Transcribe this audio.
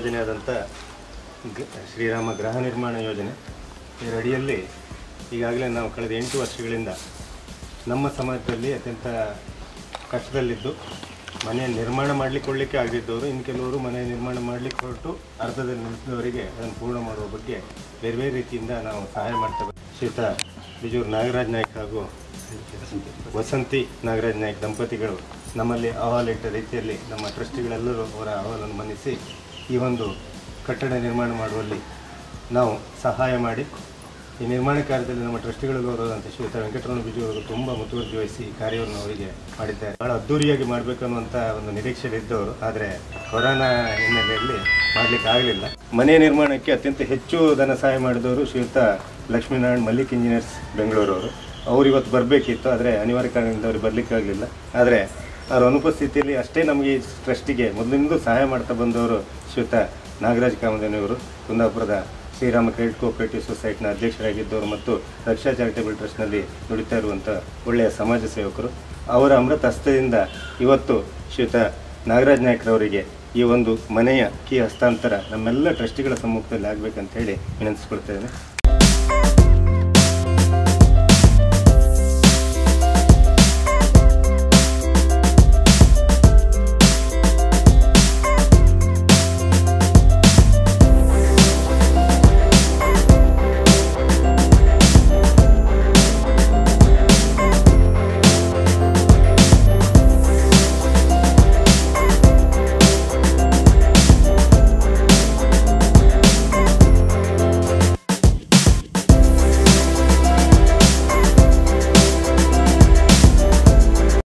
ಯೋಜನೆ ಆದಂಥ ಗ ಶ್ರೀರಾಮ ಗೃಹ ನಿರ್ಮಾಣ ಯೋಜನೆ ಇದರ ಅಡಿಯಲ್ಲಿ ಈಗಾಗಲೇ ನಾವು ಕಳೆದ ಎಂಟು ವರ್ಷಗಳಿಂದ ನಮ್ಮ ಸಮಾಜದಲ್ಲಿ ಅತ್ಯಂತ ಕಷ್ಟದಲ್ಲಿದ್ದು ಮನೆ ನಿರ್ಮಾಣ ಮಾಡಲಿಕ್ಕೆ ಆಗದಿದ್ದವರು ಇನ್ನು ಕೆಲವರು ಮನೆ ನಿರ್ಮಾಣ ಮಾಡಲಿಕ್ಕೆ ಹೊರಟು ಅರ್ಧದಲ್ಲಿ ನಿಲ್ಲಿಸಿದವರಿಗೆ ಅದನ್ನು ಪೂರ್ಣ ಮಾಡುವ ಬಗ್ಗೆ ಬೇರೆ ಬೇರೆ ರೀತಿಯಿಂದ ನಾವು ಸಹಾಯ ಮಾಡ್ತಾ ಬಂದಿದ್ದೀವಿ. ಶ್ರೀಯುತ ಬಿಜೂರು ನಾಗರಾಜ್ ನಾಯ್ಕ ಹಾಗೂ ವಸಂತಿ ನಾಗರಾಜ್ ನಾಯ್ಕ ದಂಪತಿಗಳು ನಮ್ಮಲ್ಲಿ ಅಹವಾಲಿಟ್ಟ ರೀತಿಯಲ್ಲಿ ನಮ್ಮ ಟ್ರಸ್ಟಿಗಳೆಲ್ಲರೂ ಅವರ ಅಹವಾಲನ್ನು ಮನ್ನಿಸಿ ಈ ಒಂದು ಕಟ್ಟಡ ನಿರ್ಮಾಣ ಮಾಡುವಲ್ಲಿ ನಾವು ಸಹಾಯ ಮಾಡಿ ಈ ನಿರ್ಮಾಣ ಕಾರ್ಯದಲ್ಲಿ ನಮ್ಮ ಟ್ರಸ್ಟಿಗಳು ಗೌರವಾದಂಥ ಶ್ರೀಯುತ ವೆಂಕಟರಮಣ ಬಿಜು ಅವರು ತುಂಬ ಮುತುವರ್ಜಿ ವಹಿಸಿ ಈ ಕಾರ್ಯವನ್ನು ಅವರಿಗೆ ಮಾಡಿದ್ದಾರೆ ಭಾಳ ಅದ್ದೂರಿಯಾಗಿ ಮಾಡಬೇಕು ಅನ್ನುವಂಥ ಒಂದು ನಿರೀಕ್ಷೆಯಲ್ಲಿದ್ದವರು ಆದರೆ ಕೊರೋನಾ ಹಿನ್ನೆಲೆಯಲ್ಲಿ ಮಾಡಲಿಕ್ಕೆ ಆಗಲಿಲ್ಲ ಮನೆ ನಿರ್ಮಾಣಕ್ಕೆ ಅತ್ಯಂತ ಹೆಚ್ಚು ಧನ ಸಹಾಯ ಮಾಡಿದವರು ಶ್ರೀಯುತ ಲಕ್ಷ್ಮೀನಾರಾಯಣ್ ಮಲ್ಲಿಕ್ ಇಂಜಿನಿಯರ್ಸ್ ಬೆಂಗಳೂರವರು ಅವ್ರು ಇವತ್ತು ಬರಬೇಕಿತ್ತು ಆದರೆ ಅನಿವಾರ್ಯ ಕಾರಣದಿಂದ ಅವ್ರಿಗೆ ಬರಲಿಕ್ಕಾಗಲಿಲ್ಲ ಆದರೆ ಅವರ ಅನುಪಸ್ಥಿತಿಯಲ್ಲಿ ಅಷ್ಟೇ ನಮಗೆ ಈ ಟ್ರಸ್ಟಿಗೆ ಮೊದಲಿಂದ ಸಹಾಯ ಮಾಡ್ತಾ ಬಂದವರು ಶ್ರೀಯುತ ನಾಗರಾಜ್ ಕಾಮಧೇನಿಯವರು ಕುಂದಾಪುರದ ಶ್ರೀರಾಮ ಕ್ರೆಡಿಟ್ ಕೋಆಪರೇಟಿವ್ ಸೊಸೈಟಿನ ಅಧ್ಯಕ್ಷರಾಗಿದ್ದವರು ಮತ್ತು ರಕ್ಷಾ ಚಾರಿಟೇಬಲ್ ಟ್ರಸ್ಟ್ನಲ್ಲಿ ನುಡಿತಾ ಇರುವಂಥ ಒಳ್ಳೆಯ ಸಮಾಜ ಸೇವಕರು ಅವರ ಅಮೃತ ಹಸ್ತದಿಂದ ಇವತ್ತು ಶ್ರೀಯುತ ನಾಗರಾಜ್ ನಾಯ್ಕರವರಿಗೆ ಈ ಒಂದು ಮನೆಯ ಕೀ ಹಸ್ತಾಂತರ ನಮ್ಮೆಲ್ಲ ಟ್ರಸ್ಟಿಗಳ ಸಮ್ಮುಖದಲ್ಲಿ ಆಗಬೇಕಂತ ಹೇಳಿ ವಿನಂತಿಸ್ಕೊಳ್ತೇನೆ